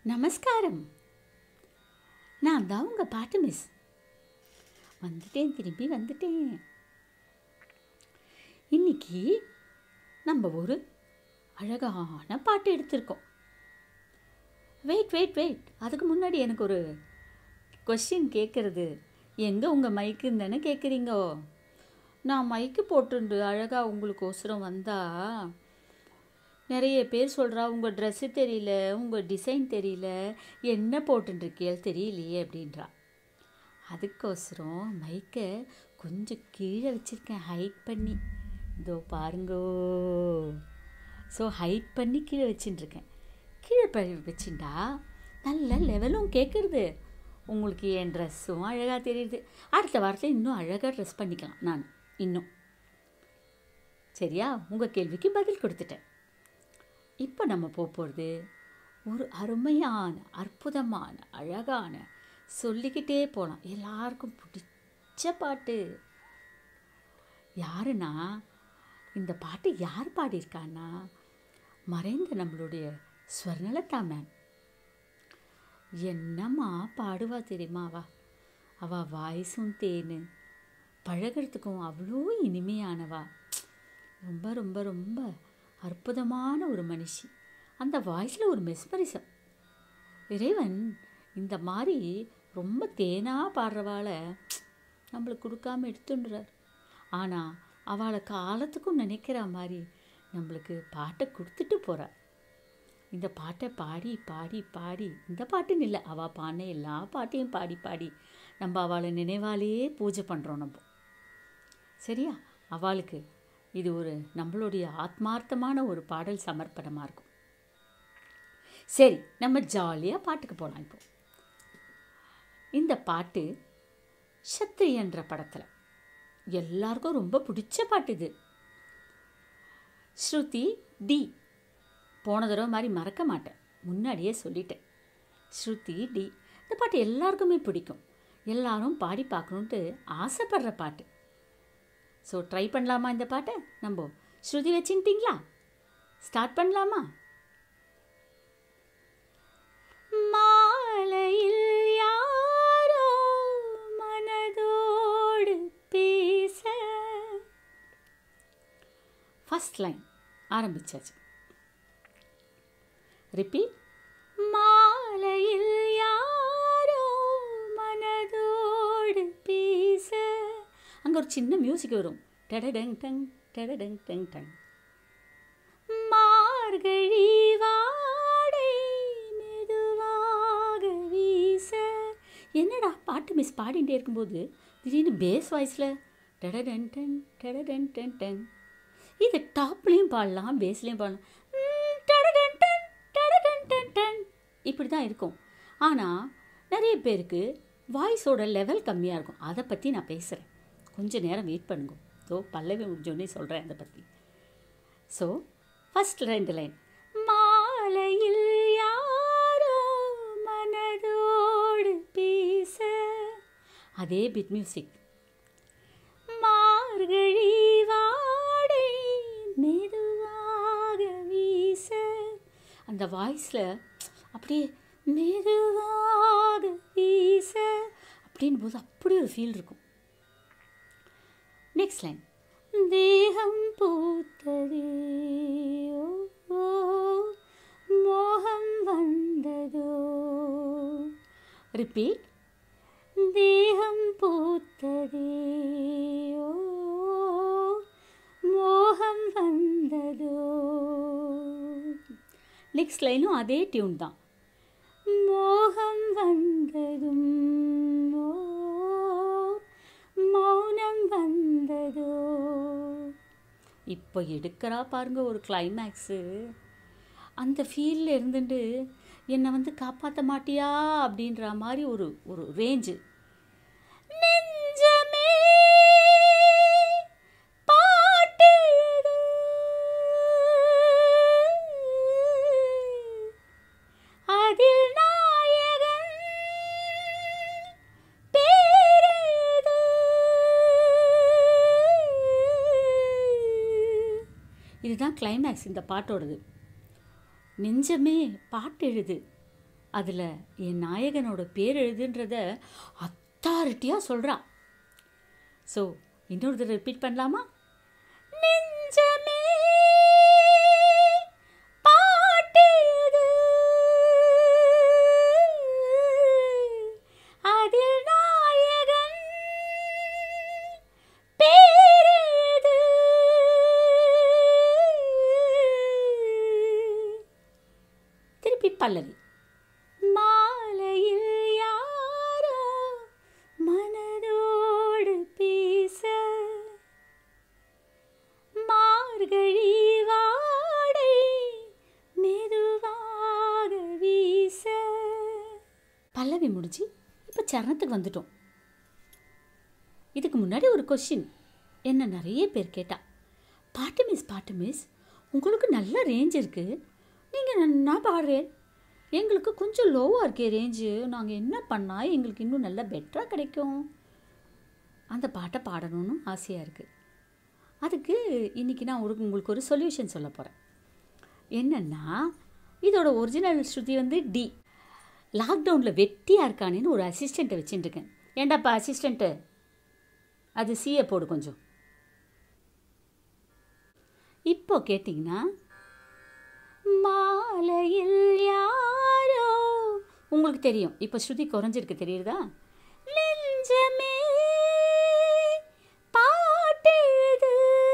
நமஸ்காரம் நான் தான் உங்கள் பாட்டு மிஸ் வந்துட்டேன் திரும்பி வந்துட்டேன் இன்னைக்கு நம்ம ஒரு அழகான பாட்டு எடுத்திருக்கோம் வெயிட் வெயிட் வெயிட் அதுக்கு முன்னாடி எனக்கு ஒரு கொஸ்டின் கேட்குறது எங்கே உங்கள் மைக்குன்னு தானே கேட்குறீங்கோ நான் மைக்கு போட்டுண்டு அழகாக உங்களுக்கு ஒசரம் வந்தால் நிறைய பேர் சொல்கிறா உங்கள் ட்ரெஸ்ஸு தெரியல உங்கள் டிசைன் தெரியல என்ன போட்டுருக்கேள் தெரியலையே அப்படின்றா அதுக்கோசரம் மைக்கை கொஞ்சம் கீழே வச்சுருக்கேன் ஹைட் பண்ணி இதோ பாருங்கோ ஸோ ஹைட் பண்ணி கீழே வச்சுட்டுருக்கேன் கீழே ப வச்சுட்டா நல்ல லெவலும் கேட்குறது உங்களுக்கு என் ட்ரெஸ்ஸும் அழகாக தெரியுது அடுத்த வாரத்தில் இன்னும் அழகாக ட்ரெஸ் பண்ணிக்கலாம் நான் இன்னும் சரியா உங்கள் கேள்விக்கு பதில் கொடுத்துட்டேன் இப்போ நம்ம போக போகிறது ஒரு அருமையான அற்புதமான அழகான சொல்லிக்கிட்டே போகலாம் எல்லாருக்கும் பிடிச்ச பாட்டு யாருன்னா இந்த பாட்டு யார் பாடியிருக்கான்னா மறைந்த நம்மளுடைய ஸ்வர்ணலதா மேம் என்னம்மா பாடுவா தெரியுமா அவ அவ வாய்ஸும் தேனு பழகிறதுக்கும் அவ்வளோ இனிமையானவா ரொம்ப ரொம்ப ரொம்ப அற்புதமான ஒரு மனுஷி அந்த வாய்ஸில் ஒரு மெஸ்மரிசம் இறைவன் இந்த மாதிரி ரொம்ப தேனாக பாடுறவாளை நம்மளுக்கு கொடுக்காம எடுத்துன்றார் ஆனால் அவளை காலத்துக்கும் நினைக்கிற மாதிரி நம்மளுக்கு பாட்டை கொடுத்துட்டு போகிறார் இந்த பாட்டை பாடி பாடி பாடி இந்த பாட்டுன்னு இல்லை அவள் பாடின எல்லா பாட்டையும் பாடி பாடி நம்ம அவளை நினைவாலேயே பூஜை பண்ணுறோம் நம்ம சரியா அவளுக்கு இது ஒரு நம்மளுடைய ஆத்மார்த்தமான ஒரு பாடல் சமர்ப்பணமாக இருக்கும் சரி நம்ம ஜாலியாக பாட்டுக்கு போகலாம் இப்போ இந்த பாட்டு சத்ரியன்ற படத்தில் எல்லாருக்கும் ரொம்ப பிடிச்ச பாட்டு இது ஸ்ருதி டி போன தடவை மாதிரி மறக்க மாட்டேன் முன்னாடியே சொல்லிட்டேன் ஸ்ருதி டி இந்த பாட்டு எல்லாருக்குமே பிடிக்கும் எல்லாரும் பாடி பார்க்கணுன்ட்டு ஆசைப்படுற பாட்டு ஸோ ட்ரை பண்ணலாமா இந்த பாட்டை நம்ம ஸ்ருதி வச்சுட்டிங்களா ஸ்டார்ட் பண்ணலாமா மாலையில் யாரோ மனதோடு பேச ஃபஸ்ட் லைன் ஆரம்பிச்சாச்சு ரிப்பீட் மாலையில் யாரோ மனதோடு பேச அங்கே ஒரு சின்ன மியூசிக் வரும் டடடங் டங் டடடங் டங் டங் மார்கழி வாடை மெதுவாக வீச என்னடா பாட்டு மிஸ் பாடிட்டே இருக்கும்போது திடீர்னு பேஸ் வாய்ஸில் டடடன் டன் டடடன் டன் டன் இது டாப்லேயும் பாடலாம் பேஸ்லேயும் பாடலாம் ம், டடடன் டன் டடடன் டன் டன் இப்படி தான் இருக்கும் ஆனால் நிறைய பேருக்கு வாய்ஸோட லெவல் கம்மியாக இருக்கும் அதை பற்றி நான் பேசுகிறேன் கொஞ்ச நேரம் வெயிட் பண்ணுங்க ஸோ பல்லவி முடிஞ்சோடனே சொல்கிறேன் அதை பற்றி ஸோ ஃபஸ்ட் ரெண்டு லைன் மாலையில் யாரோ மனதோடு பேச அதே பிட் மியூசிக் மார்கழி வாடை மெதுவாக வீச அந்த வாய்ஸில் அப்படியே மெதுவாக வீச அப்படின் போது அப்படி ஒரு ஃபீல் இருக்கும் நெக்ஸ்ட் லைன் தேகம் பூத்ததே ஓ, ஓ, மோகம் வந்ததோ ரிப்பீட் தேகம் பூத்ததே ஓ, மோகம் வந்ததோ நெக்ஸ்ட் லைனும் அதே டியூன் தான் மோகம் வந்ததும் ஓ, மௌனம் வந்ததோ இப்போ எடுக்கிறா பாருங்க ஒரு கிளைமேக்ஸு அந்த ஃபீலில் இருந்துட்டு என்னை வந்து காப்பாற்ற மாட்டியா அப்படின்ற மாதிரி ஒரு ஒரு ரேஞ்சு நெஞ்சமே பாட்டெழுது. அதில் நாயகன் பேரெழுது. இதுதான் கிளைமேக்ஸ் இந்த பாட்டோடது நெஞ்சமே பாட்டு எழுது அதில் என் நாயகனோட பேர் எழுதுன்றத அத்தாரிட்டியாக சொல்கிறா ஸோ இன்னொரு தடவை ரிப்பீட் பண்ணலாமா நெஞ்சமே பாட்டெழுது அதில் நாயகன் பேரெழுது திருப்பி பல்லவி மாலையில் யாரோ மனதோடு பேச மார்கழி வாடை மெதுவாக வீச பல்லவி முடிஞ்சு இப்போ சரணத்துக்கு வந்துட்டோம் இதுக்கு முன்னாடி ஒரு கொஷின் என்ன நிறைய பேர் கேட்டா பாட்டு மிஸ் பாட்டு மிஸ் உங்களுக்கு நல்ல ரேஞ்ச் இருக்குது நீங்கள் நன்னா பாடுறேன் எங்களுக்கு கொஞ்சம் லோவாக இருக்கே ரேஞ்சு நாங்கள் என்ன பண்ணால் எங்களுக்கு இன்னும் நல்லா பெட்டராக கிடைக்கும் அந்த பாட்டை பாடணும்னு ஆசையாக இருக்குது அதுக்கு இன்றைக்கி நான் ஒரு உங்களுக்கு ஒரு சொல்யூஷன் சொல்ல போகிறேன் என்னென்னா இதோட ஒரிஜினல் ஸ்ருதி வந்து டி லாக்டவுனில் வெட்டியாக இருக்கானேன்னு ஒரு அசிஸ்டண்ட்டை வச்சுட்டுருக்கேன் ஏண்டாப்பா அசிஸ்டண்ட்டு அது சிஏ போடு கொஞ்சம் இப்போ கேட்டிங்கன்னா மாலையில் யாரோ உங்களுக்கு தெரியும் இப்போ ஸ்ருதி குறைஞ்சிருக்கு தெரியுதா நெஞ்சமே பாட்டெழுது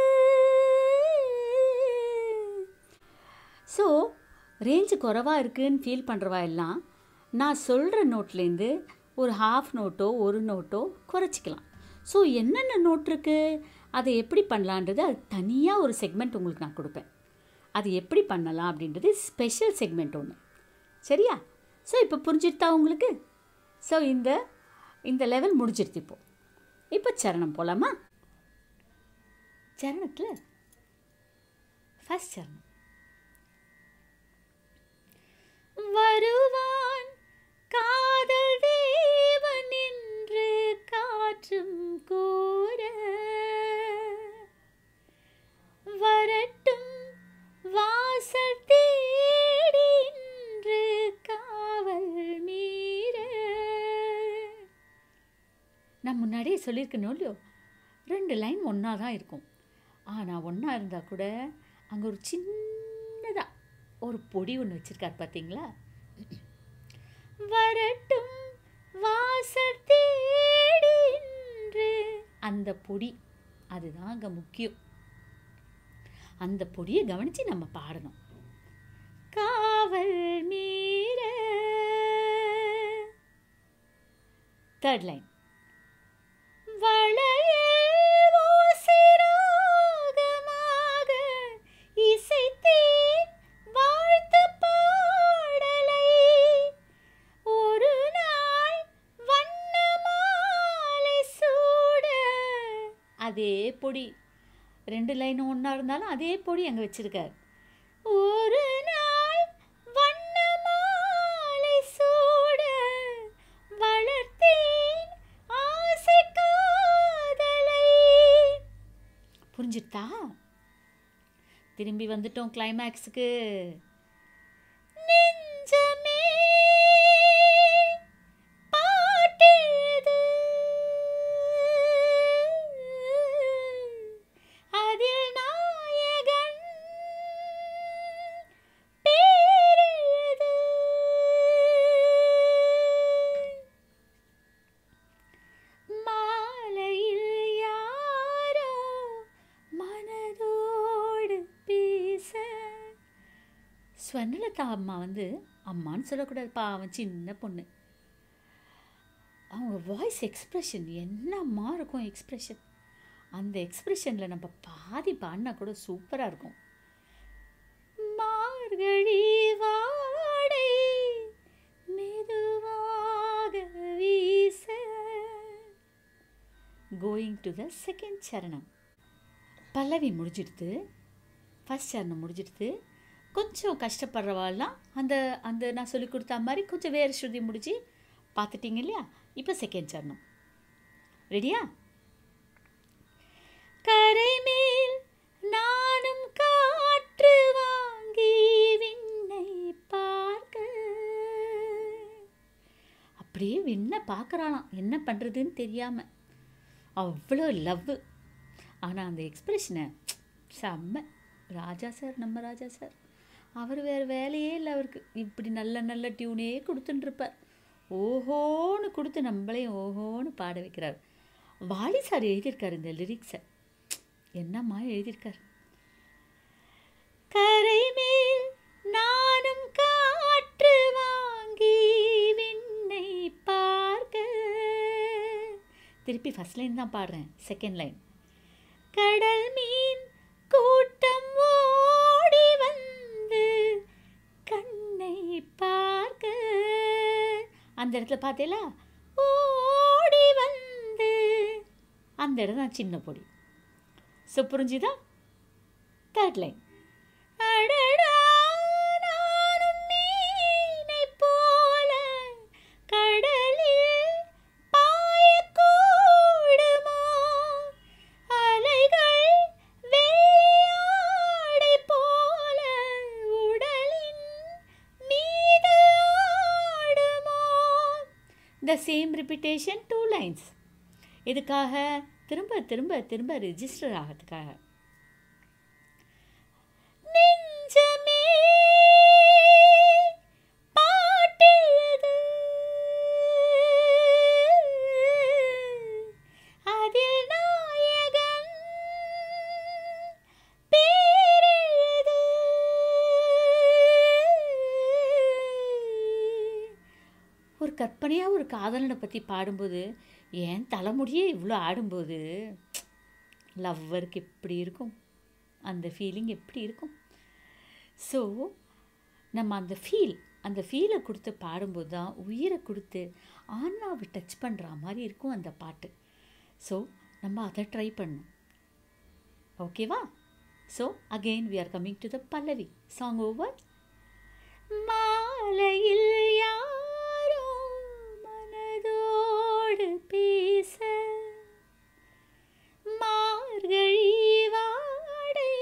ஸோ ரேஞ்சு குறைவாக இருக்குன்னு ஃபீல் பண்ணுறவா எல்லாம் நான் சொல்கிற நோட்லேருந்து ஒரு ஹாஃப் நோட்டோ ஒரு நோட்டோ குறைச்சிக்கலாம் ஸோ என்னென்ன நோட் இருக்குது அதை எப்படி பண்ணலான்றது அது தனியாக ஒரு செக்மெண்ட் உங்களுக்கு நான் கொடுப்பேன் அது எப்படி பண்ணலாம் அப்படின்றது ஸ்பெஷல் செக்மெண்ட் ஒன்று சரியா ஸோ இப்போ புரிஞ்சிருத்தா உங்களுக்கு ஸோ இந்த இந்த லெவல் முடிஞ்சிருத்து இப்போ இப்போ சரணம் போகலாமா சரணத்தில் ஃபஸ்ட் சரணம் வருவான் காதல் தேவன் என்று காற்றும் கூற வரட்டும் வாசல் தேடி இன்று காவல் மீற நான் முன்னாடியே சொல்லியிருக்கணும் இல்லையோ ரெண்டு லைன் ஒன்றா தான் இருக்கும் ஆனால் ஒன்றா இருந்தால் கூட அங்கே ஒரு சின்னதாக ஒரு பொடி ஒன்று வச்சுருக்கார் பார்த்தீங்களா வரட்டும் வாசல் தேடி இன்று அந்த பொடி அதுதான் அங்கே முக்கியம் அந்த பொடியை கவனித்து நம்ம பாடணும் காவல் மீற தேர்ட் லைன் வளையல் ஓசைராகமாக இசைத்தேன் வாழ்த்து பாடலை ஒரு நாள் வண்ண மாலை சூட அதே பொடி ரெண்டு லைனும் ஒன்றா இருந்தாலும் அதே பொடி அங்கே வச்சிருக்கார் ஒரு நாள் வண்ண மாலை சூட வளர்த்தேன் ஆசை காதலை புரிஞ்சுட்டா திரும்பி வந்துட்டோம் கிளைமேக்ஸுக்கு நெஞ்சமே பாட்டெழுது அதில் நாயகன் பேரெழுது மாலையில் யாரோ மனதோடு பேச ஸ்வர்ணலதா அம்மா வந்து அம்மான்னு சொல்லக்கூடாது பாவம் சின்ன பொண்ணு அவங்க வாய்ஸ் எக்ஸ்ப்ரெஷன் என்னம்மா இருக்கும் எக்ஸ்ப்ரெஷன் அந்த எக்ஸ்ப்ரெஷனில் நம்ம பாதி பாடினா கூட சூப்பராக இருக்கும் மார்கழி வாடை மெதுவாக வீச கோயிங் டு த செகண்ட் சரணம் பல்லவி முடிஞ்சிடுத்து ஃபஸ்ட் சரணம் முடிஞ்சிடுத்து கொஞ்சம் கஷ்டப்படுறவாள்லாம் அந்த அந்த நான் சொல்லி கொடுத்த மாதிரி கொஞ்சம் வேறு ஸ்ருதி முடிச்சு பார்த்துட்டீங்க இல்லையா இப்போ செகண்ட் சரணம் ரெடியா கரை மேல் நானும் காற்று வாங்கி விண்ணை பார்க்க பார்க்குறாளாம் என்ன பண்ணுறதுன்னு தெரியாமல் அவ்வளோ லவ் ஆனால் அந்த எக்ஸ்பிரஷனை செம்ம ராஜா சார் நம்ம ராஜா சார் அவர் வேறு வேலையே இல்லை அவருக்கு இப்படி நல்ல நல்ல டியூனே கொடுத்துட்டுருப்பார் ஓஹோன்னு கொடுத்து நம்மளையும் ஓஹோன்னு பாட வைக்கிறார் வாலி சார் எழுதியிருக்காரு இந்த லிரிக்ஸை என்னம்மா எழுதியிருக்கார் கரை மேல் நானும் காற்று வாங்கி விண்ணை பார்க்க திருப்பி ஃபர்ஸ்ட் லைன் தான் பாடுறேன் செகண்ட் லைன் கடல் மீன் கூட்டம் ஓடி வந்து கண்ணை பார்க்க அந்த இடத்துல பார்த்தேல ஓடி வந்து அந்த இடம் தான் சின்ன பொடி ஸோ புரிஞ்சுதா தேர்ட் லைன் அடடா நானும் மீனைப் போல கடலில் பாயக்கூடுமா அலைகள் வேலையாடை போல உடலின் மீது ஆடுமோ the same repetition two lines இதுக்காக திரும்ப திரும்ப திரும்ப ரிஜிஸ்டர் ஆகிறதுக்காக நெஞ்சமே பாட்டெழுது அதில் நாயகன் பேரெழுது ஒரு கற்பனையாக ஒரு காதலனை பற்றி பாடும்போது ஏன் தலைமுடியே இவ்வளோ ஆடும்போது லவ்வருக்கு எப்படி இருக்கும் அந்த ஃபீலிங் எப்படி இருக்கும் ஸோ நம்ம அந்த ஃபீல் அந்த ஃபீலை கொடுத்து பாடும்போது தான் உயிரை கொடுத்து ஆன்மாவை டச் பண்ணுற மாதிரி இருக்கும் அந்த பாட்டு ஸோ நம்ம அதை ட்ரை பண்ணணும் ஓகேவா so again we are coming to the pallavi song over மாலையில் யாரோ மனதோடு பேச மார்கழி வாடை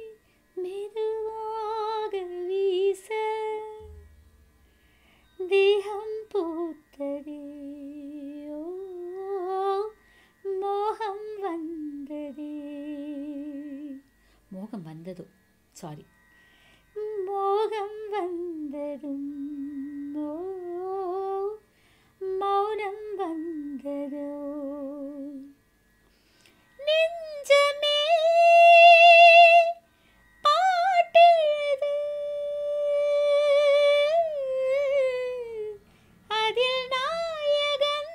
மெதுவாக வீச தேகம் பூத்ததே ஓ, மோகம் வந்ததே மோகம் வந்ததோ சாரி மோகம் வந்ததும் ஓ, மௌனம் வந்ததோ நெஞ்சமே பாட்டெழுது அதில் நாயகன்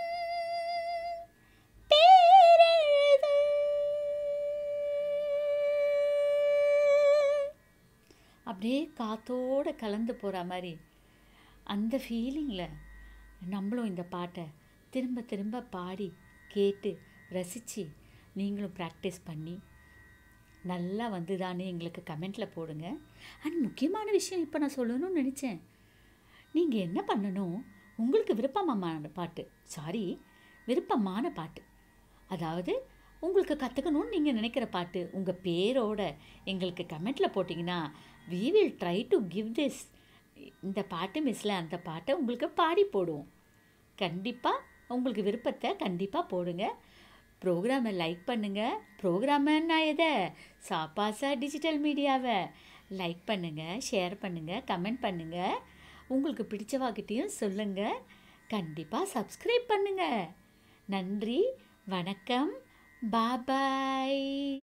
பேரெழுது அப்படியே காத்தோட கலந்து போகிற மாதிரி அந்த ஃபீலிங்கில் நம்மளும் இந்த பாட்டை திரும்ப திரும்ப பாடி கேட்டு ரசித்து நீங்களும் ப்ராக்டிஸ் பண்ணி நல்லா வந்துதானே எங்களுக்கு கமெண்ட்டில் போடுங்க அண்ட் முக்கியமான விஷயம் இப்போ நான் சொல்லணும்னு நினச்சேன் நீங்கள் என்ன பண்ணணும் உங்களுக்கு விருப்பமான பாட்டு சாரி விருப்பமான பாட்டு அதாவது உங்களுக்கு கற்றுக்கணும்னு நீங்கள் நினைக்கிற பாட்டு உங்கள் பேரோட எங்களுக்கு கமெண்ட்டில் போட்டிங்கன்னா we will try to give this இந்த பாட்டு மிஸ்ஸில் அந்த பாட்டை உங்களுக்கு பாடி போடுவோம் கண்டிப்பாக உங்களுக்கு விருப்பத்தை கண்டிப்பாக போடுங்க ப்ரோக்ராமை லைக் பண்ணுங்கள் ப்ரோக்ராமன்னா எதை சாப்பாசா டிஜிட்டல் மீடியாவை லைக் பண்ணுங்கள் ஷேர் பண்ணுங்கள் கமெண்ட் பண்ணுங்கள் உங்களுக்கு பிடிச்சவாகிட்டையும் சொல்லுங்கள் கண்டிப்பாக சப்ஸ்கிரைப் பண்ணுங்கள் நன்றி வணக்கம் பாபாய்